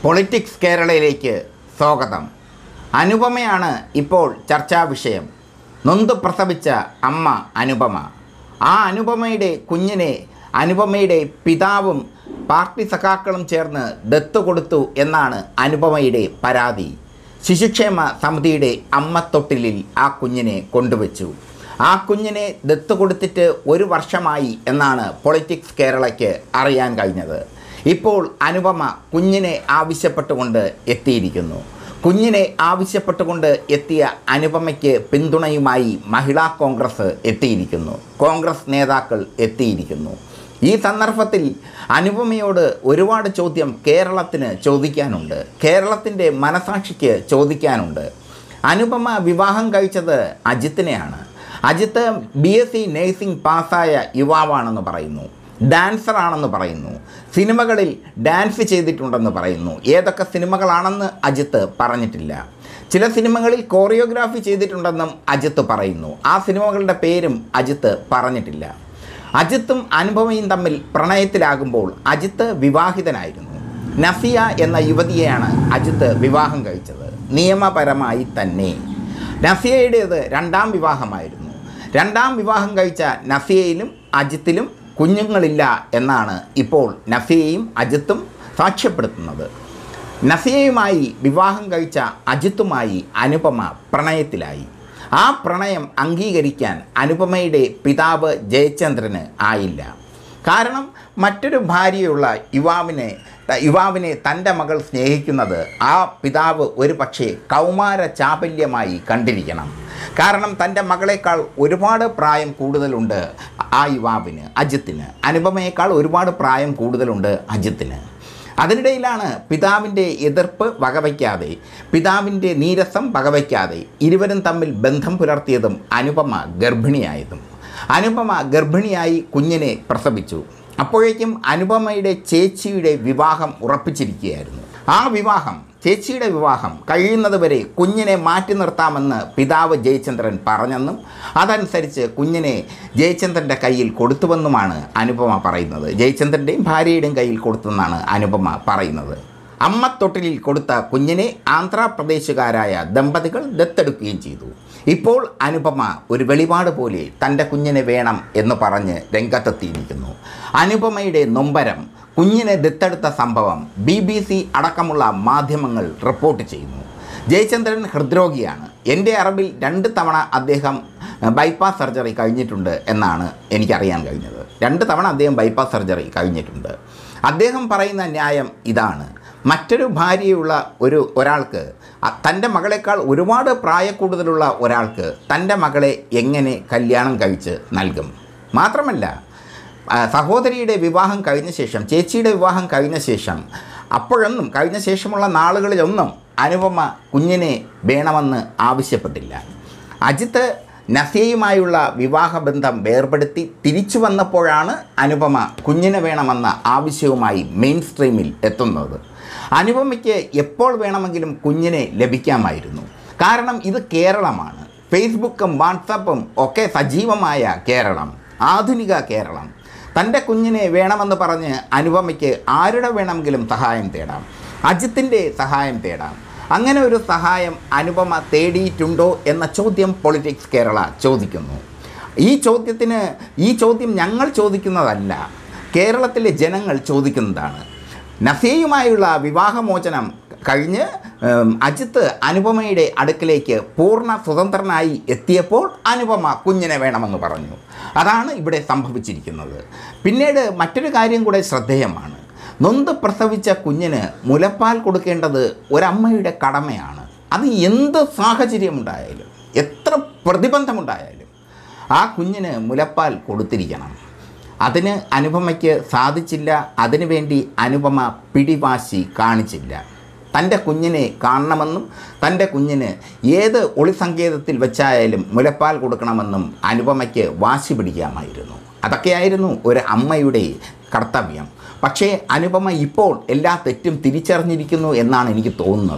politics കേരളയിലേക്ക് സ്വാഗതം അനുപമയാണ് ഇപ്പോൾ ചർച്ചാ വിഷയം നൊന്ത് പ്രസവിച്ച അമ്മ അനുപമ ആ അനുപമയുടെ കുഞ്ഞിനെ അനുപമയുടെ പിതാവും പാർട്ടി സഖാക്കളും ചേർന്ന് ദത്ത് കൊടുത്തു എന്നാണ് അനുപമയുടെ പരാതി ശിശുക്ഷേമ സമിതിയുടെ അമ്മത്തൊട്ടിലിൽ ആ കുഞ്ഞിനെ കൊണ്ടുവച്ചു ആ കുഞ്ഞിനെ ദത്ത് കൊടുത്തിട്ട് ഒരു വർഷമായി എന്നാണ് പൊളിറ്റിക്സ് കേരളയ്ക്ക് അറിയാൻ കഴിഞ്ഞത് ഇപ്പോൾ അനുപമ കുഞ്ഞിനെ ആവശ്യപ്പെട്ടുകൊണ്ട് എത്തിയിരിക്കുന്നു കുഞ്ഞിനെ ആവശ്യപ്പെട്ടുകൊണ്ട് എത്തിയ അനുപമയ്ക്ക് പിന്തുണയുമായി മഹിളാ കോൺഗ്രസ് എത്തിയിരിക്കുന്നു കോൺഗ്രസ് നേതാക്കൾ എത്തിയിരിക്കുന്നു ഈ സന്ദർഭത്തിൽ അനുപമയോട് ഒരുപാട് ചോദ്യം കേരളത്തിന് ചോദിക്കാനുണ്ട് കേരളത്തിൻ്റെ മനസാക്ഷിക്ക് ചോദിക്കാനുണ്ട് അനുപമ വിവാഹം കഴിച്ചത് അജിത്തിനെയാണ് Ajith B S C nursing പാസ്സായ യുവാവാണെന്ന് പറയുന്നു ഡാൻസറാണെന്ന് പറയുന്നു സിനിമകളിൽ ഡാൻസ് ചെയ്തിട്ടുണ്ടെന്ന് പറയുന്നു ഏതൊക്കെ സിനിമകളാണെന്ന് അജിത്ത് പറഞ്ഞിട്ടില്ല ചില സിനിമകളിൽ കോറിയോഗ്രാഫി ചെയ്തിട്ടുണ്ടെന്നും അജിത്ത് പറയുന്നു ആ സിനിമകളുടെ പേരും അജിത്ത് പറഞ്ഞിട്ടില്ല അജിത്തും അനുപമയും തമ്മിൽ പ്രണയത്തിലാകുമ്പോൾ അജിത്ത് വിവാഹിതനായിരുന്നു നഫിയ എന്ന യുവതിയെയാണ് അജിത്ത് വിവാഹം കഴിച്ചത് നിയമപരമായി തന്നെ നഫിയയുടേത് രണ്ടാം വിവാഹമായിരുന്നു രണ്ടാം വിവാഹം കഴിച്ച നഫിയയിലും അജിത്തിലും കുഞ്ഞുങ്ങളില്ല എന്നാണ് ഇപ്പോൾ നഫിയയും അജിത്തും സാക്ഷ്യപ്പെടുത്തുന്നത് നഫിയയുമായി വിവാഹം കഴിച്ച അജിത്തുമായി അനുപമ പ്രണയത്തിലായി ആ പ്രണയം അംഗീകരിക്കാൻ അനുപമയുടെ പിതാവ് ജയചന്ദ്രന് ആയില്ല കാരണം മറ്റൊരു ഭാര്യയുള്ള യുവാവിനെ യുവാവിനെ തൻ്റെ മകൾ സ്നേഹിക്കുന്നത് ആ പിതാവ് ഒരു പക്ഷേ കൗമാര ചാപല്യമായി കണ്ടിരിക്കണം കാരണം തൻ്റെ മകളേക്കാൾ ഒരുപാട് പ്രായം കൂടുതലുണ്ട് ആ യുവാവിന് അജിത്തിന് അനുപമയേക്കാൾ ഒരുപാട് പ്രായം കൂടുതലുണ്ട് അജിത്തിന് അതിനിടയിലാണ് പിതാവിൻ്റെ എതിർപ്പ് വകവയ്ക്കാതെ പിതാവിൻ്റെ നീരസം വകവയ്ക്കാതെ ഇരുവരും തമ്മിൽ ബന്ധം പുലർത്തിയതും അനുപമ ഗർഭിണിയായതും അനുപമ ഗർഭിണിയായി കുഞ്ഞിനെ പ്രസവിച്ചു അപ്പോഴേക്കും അനുപമയുടെ ചേച്ചിയുടെ വിവാഹം ഉറപ്പിച്ചിരിക്കുകയായിരുന്നു ആ വിവാഹം ചേച്ചിയുടെ വിവാഹം കഴിയുന്നതുവരെ കുഞ്ഞിനെ മാറ്റി നിർത്താമെന്ന് പിതാവ് ജയചന്ദ്രൻ പറഞ്ഞെന്നും അതനുസരിച്ച് കുഞ്ഞിനെ ജയചന്ദ്രൻ്റെ കയ്യിൽ കൊടുത്തുവെന്നുമാണ് അനുപമ പറയുന്നത് ജയചന്ദ്രൻ്റെയും ഭാര്യയുടെയും കയ്യിൽ കൊടുത്തെന്നാണ് അനുപമ പറയുന്നത് അമ്മത്തൊട്ടിലിൽ കൊടുത്ത കുഞ്ഞിനെ ആന്ധ്രാപ്രദേശുകാരായ ദമ്പതികൾ ദത്തെടുക്കുകയും ചെയ്തു ഇപ്പോൾ അനുപമ ഒരു വെളിപാട് പോലെ തൻ്റെ കുഞ്ഞിനെ വേണം എന്ന് പറഞ്ഞ് രംഗത്തെത്തിയിരിക്കുന്നു അനുപമയുടെ നൊമ്പരം കുഞ്ഞിനെ ദത്തെടുത്ത സംഭവം ബി ബി സി അടക്കമുള്ള മാധ്യമങ്ങൾ റിപ്പോർട്ട് ചെയ്യുന്നു ജയചന്ദ്രൻ ഹൃദ്രോഗിയാണ് എൻ്റെ അറിവിൽ രണ്ട് തവണ അദ്ദേഹം ബൈപ്പാസ് സർജറി കഴിഞ്ഞിട്ടുണ്ട് എന്നാണ് എനിക്കറിയാൻ കഴിഞ്ഞത് രണ്ട് തവണ അദ്ദേഹം ബൈപ്പാസ് സർജറി കഴിഞ്ഞിട്ടുണ്ട് അദ്ദേഹം പറയുന്ന ന്യായം ഇതാണ് മറ്റൊരു ഭാര്യയുള്ള ഒരു ഒരാൾക്ക് അ- തൻ്റെ മകളെക്കാൾ ഒരുപാട് പ്രായക്കൂടുതലുള്ള ഒരാൾക്ക് തൻ്റെ മകളെ എങ്ങനെ കല്യാണം കഴിച്ച് നൽകും മാത്രമല്ല ആ, സഹോദരിയുടെ വിവാഹം കഴിഞ്ഞ ശേഷം ചേച്ചിയുടെ വിവാഹം കഴിഞ്ഞ ശേഷം അപ്പോഴൊന്നും കഴിഞ്ഞ ശേഷമുള്ള നാളുകളിലൊന്നും അനുപമ കുഞ്ഞിനെ വേണമെന്ന് ആവശ്യപ്പെട്ടില്ല അജിത്ത് നഫിയയുമായുള്ള വിവാഹബന്ധം വേർപെടുത്തി തിരിച്ചു വന്നപ്പോഴാണ് അനുപമ കുഞ്ഞിനെ വേണമെന്ന ആവശ്യവുമായി മെയിൻ സ്ട്രീമിൽ എത്തുന്നത് അനുപമയ്ക്ക് എപ്പോൾ വേണമെങ്കിലും കുഞ്ഞിനെ ലഭിക്കാമായിരുന്നു കാരണം ഇത് കേരളമാണ് ഫേസ്ബുക്കും വാട്സപ്പും ഒക്കെ സജീവമായ കേരളം ആധുനിക കേരളം തൻ്റെ കുഞ്ഞിനെ വേണമെന്ന് പറഞ്ഞ് അനുപമയ്ക്ക് ആരുടെ വേണമെങ്കിലും സഹായം തേടാം അജിത്തിൻ്റെ സഹായം തേടാം അങ്ങനെ ഒരു സഹായം അനുപമ തേടിയിട്ടുണ്ടോ എന്ന ചോദ്യം പൊളിറ്റിക്സ് കേരള ചോദിക്കുന്നു ഈ ചോദ്യത്തിന് ഈ ചോദ്യം ഞങ്ങൾ ചോദിക്കുന്നതല്ല കേരളത്തിലെ ജനങ്ങൾ ചോദിക്കുന്നതാണ് നഫിയയുമായുള്ള വിവാഹമോചനം കഴിഞ്ഞ് ഉം, അജിത്ത് അനുപമയുടെ അടുക്കിലേക്ക് പൂർണ്ണ സ്വതന്ത്രനായി എത്തിയപ്പോൾ അനുപമ കുഞ്ഞിനെ വേണമെന്ന് പറഞ്ഞു അതാണ് ഇവിടെ സംഭവിച്ചിരിക്കുന്നത് പിന്നീട് മറ്റൊരു കാര്യം കൂടെ ശ്രദ്ധേയമാണ് നൊന്ത് പ്രസവിച്ച കുഞ്ഞിന് മുലപ്പാൽ കൊടുക്കേണ്ടത് ഒരമ്മയുടെ കടമയാണ് അത് എന്ത് സാഹചര്യമുണ്ടായാലും എത്ര പ്രതിബന്ധമുണ്ടായാലും ആ കുഞ്ഞിന് മുലപ്പാൽ കൊടുത്തിരിക്കണം അതിന് അനുപമയ്ക്ക് സാധിച്ചില്ല അതിനുവേണ്ടി അനുപമ പിടിവാശി കാണിച്ചില്ല തൻ്റെ കുഞ്ഞിനെ കാണണമെന്നും തൻ്റെ കുഞ്ഞിന് ഏത് ഒളിസങ്കേതത്തിൽ വെച്ചായാലും മുലപ്പാൽ കൊടുക്കണമെന്നും അനുപമയ്ക്ക് വാശി പിടിക്കാമായിരുന്നു അതൊക്കെയായിരുന്നു ഒരു അമ്മയുടെ കർത്തവ്യം പക്ഷേ അനുപമ ഇപ്പോൾ എല്ലാ തെറ്റും തിരിച്ചറിഞ്ഞിരിക്കുന്നു എന്നാണ് എനിക്ക് തോന്നുന്നത്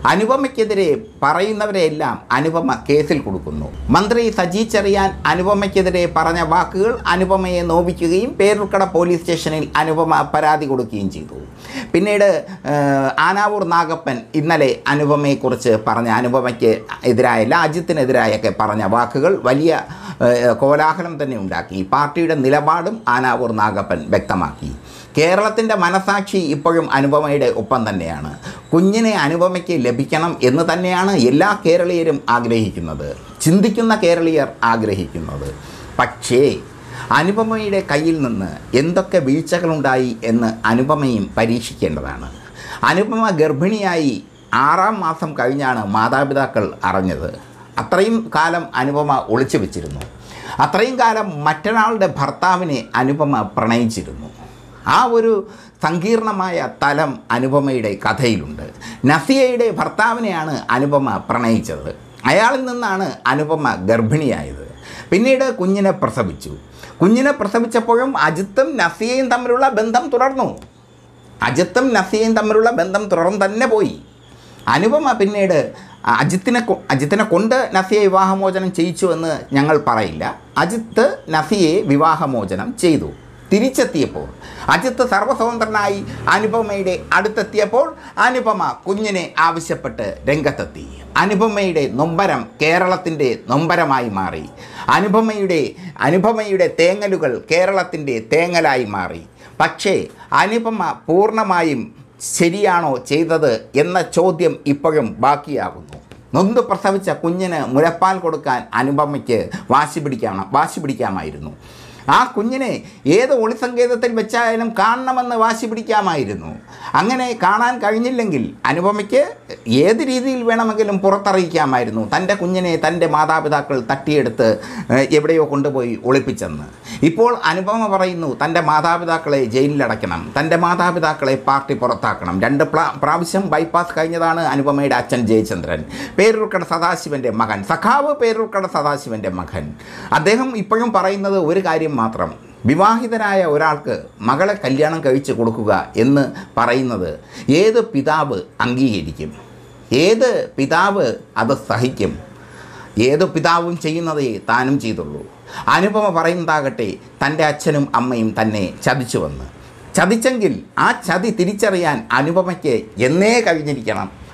അനുപമയ്ക്കെതിരെ പറയുന്നവരെയെല്ലാം അനുപമ കേസിൽ കൊടുക്കുന്നു മന്ത്രി സജി ചെറിയാൻ അനുപമയ്ക്കെതിരെ പറഞ്ഞ വാക്കുകൾ അനുപമയെ നോവിക്കുകയും പേരൂർക്കട പോലീസ് സ്റ്റേഷനിൽ അനുപമ പരാതി കൊടുക്കുകയും ചെയ്തു പിന്നീട് ഏഹ്, ആനാവൂർ നാഗപ്പൻ ഇന്നലെ അനുപമയെക്കുറിച്ച് പറഞ്ഞ അനുപമയ്ക്ക് എതിരായല്ല അജിത്തിനെതിരായൊക്കെ പറഞ്ഞ വാക്കുകൾ വലിയ ഏഹ്, കോലാഹലം തന്നെ ഉണ്ടാക്കി പാർട്ടിയുടെ നിലപാടും ആനാവൂർ നാഗപ്പൻ വ്യക്തമാക്കി കേരളത്തിൻ്റെ മനസാക്ഷി ഇപ്പോഴും അനുപമയുടെ ഒപ്പം തന്നെയാണ് കുഞ്ഞിനെ അനുപമയ്ക്ക് ലഭിക്കണം എന്ന് തന്നെയാണ് എല്ലാ കേരളീയരും ആഗ്രഹിക്കുന്നത് ചിന്തിക്കുന്ന കേരളീയർ ആഗ്രഹിക്കുന്നത് പക്ഷേ അനുപമയുടെ കയ്യിൽ നിന്ന് എന്തൊക്കെ വീഴ്ചകളുണ്ടായി എന്ന് അനുപമയും പരീക്ഷിക്കേണ്ടതാണ് അനുപമ ഗർഭിണിയായി ആറാം മാസം കഴിഞ്ഞാണ് മാതാപിതാക്കൾ അറിഞ്ഞത് അത്രയും കാലം അനുപമ ഒളിച്ചു വെച്ചിരുന്നു അത്രയും കാലം മറ്റൊരാളുടെ ഭർത്താവിനെ അനുപമ പ്രണയിച്ചിരുന്നു ആ ഒരു സങ്കീർണമായ തലം അനുപമയുടെ കഥയിലുണ്ട് നസിയയുടെ ഭർത്താവിനെയാണ് അനുപമ പ്രണയിച്ചത് അയാളിൽ നിന്നാണ് അനുപമ ഗർഭിണിയായത് പിന്നീട് കുഞ്ഞിനെ പ്രസവിച്ചു കുഞ്ഞിനെ പ്രസവിച്ചപ്പോഴും അജിത്തും നസിയയും തമ്മിലുള്ള ബന്ധം തുടർന്നു അജിത്തും നസിയയും തമ്മിലുള്ള ബന്ധം തുടർന്ന് തന്നെ പോയി അനുപമ പിന്നീട് അജിത്തിനെ കൊ- അജിത്തിനെ കൊണ്ട് നസിയെ വിവാഹമോചനം ചെയ്യിച്ചു എന്ന് ഞങ്ങൾ പറയില്ല അജിത്ത് നസിയെ വിവാഹമോചനം ചെയ്തു തിരിച്ചെത്തിയപ്പോൾ അജിത്ത് സർവസ്വതന്ത്രനായി അനുപമയുടെ അടുത്തെത്തിയപ്പോൾ അനുപമ കുഞ്ഞിനെ ആവശ്യപ്പെട്ട് രംഗത്തെത്തി അനുപമയുടെ നൊമ്പരം കേരളത്തിൻ്റെ നൊമ്പരമായി മാറി അനുപമയുടെ അനുപമയുടെ തേങ്ങലുകൾ കേരളത്തിൻ്റെ തേങ്ങലായി മാറി പക്ഷേ അനുപമ പൂർണ്ണമായും ശരിയാണോ ചെയ്തത് എന്ന ചോദ്യം ഇപ്പോഴും ബാക്കിയാകുന്നു നൊന്ത് പ്രസവിച്ച കുഞ്ഞിന് മുലപ്പാൽ കൊടുക്കാൻ അനുപമയ്ക്ക് വാശി പിടിക്കണം വാശി പിടിക്കാമായിരുന്നു ആ കുഞ്ഞിനെ ഏത് ഒളിസങ്കേതത്തിൽ വെച്ചായാലും കാണണമെന്ന് വാശി പിടിക്കാമായിരുന്നു അങ്ങനെ കാണാൻ കഴിഞ്ഞില്ലെങ്കിൽ അനുപമയ്ക്ക് ഏത് രീതിയിൽ വേണമെങ്കിലും പുറത്തറിയിക്കാമായിരുന്നു തൻ്റെ കുഞ്ഞിനെ തൻ്റെ മാതാപിതാക്കൾ തട്ടിയെടുത്ത് ഏഹ്, എവിടെയോ കൊണ്ടുപോയി ഒളിപ്പിച്ചെന്ന് ഇപ്പോൾ അനുപമ പറയുന്നു തൻ്റെ മാതാപിതാക്കളെ ജയിലിലടയ്ക്കണം തൻ്റെ മാതാപിതാക്കളെ പാർട്ടി പുറത്താക്കണം രണ്ട് പ്ലാ- പ്രാവശ്യം ബൈപ്പാസ് കഴിഞ്ഞതാണ് അനുപമയുടെ അച്ഛൻ ജയചന്ദ്രൻ പേരൂർക്കട സദാശിവൻ്റെ മകൻ സഖാവ് പേരൂർക്കട സദാശിവൻ്റെ മകൻ അദ്ദേഹം ഇപ്പോഴും പറയുന്നത് ഒരു കാര്യം മാത്രം വിവാഹിതനായ ഒരാൾക്ക് മകളെ കല്യാണം കഴിച്ചു കൊടുക്കുക എന്ന് പറയുന്നത് ഏത് പിതാവ് അംഗീകരിക്കും ഏത് പിതാവ് അത് സഹിക്കും ഏത് പിതാവും ചെയ്യുന്നതേ താനും ചെയ്തുള്ളൂ അനുപമ പറയുന്നതാകട്ടെ തൻ്റെ അച്ഛനും അമ്മയും തന്നെ ചതിച്ചുവന്ന് ചതിച്ചെങ്കിൽ ആ ചതി തിരിച്ചറിയാൻ അനുപമയ്ക്ക് എന്നേ കഴിഞ്ഞിരിക്കണം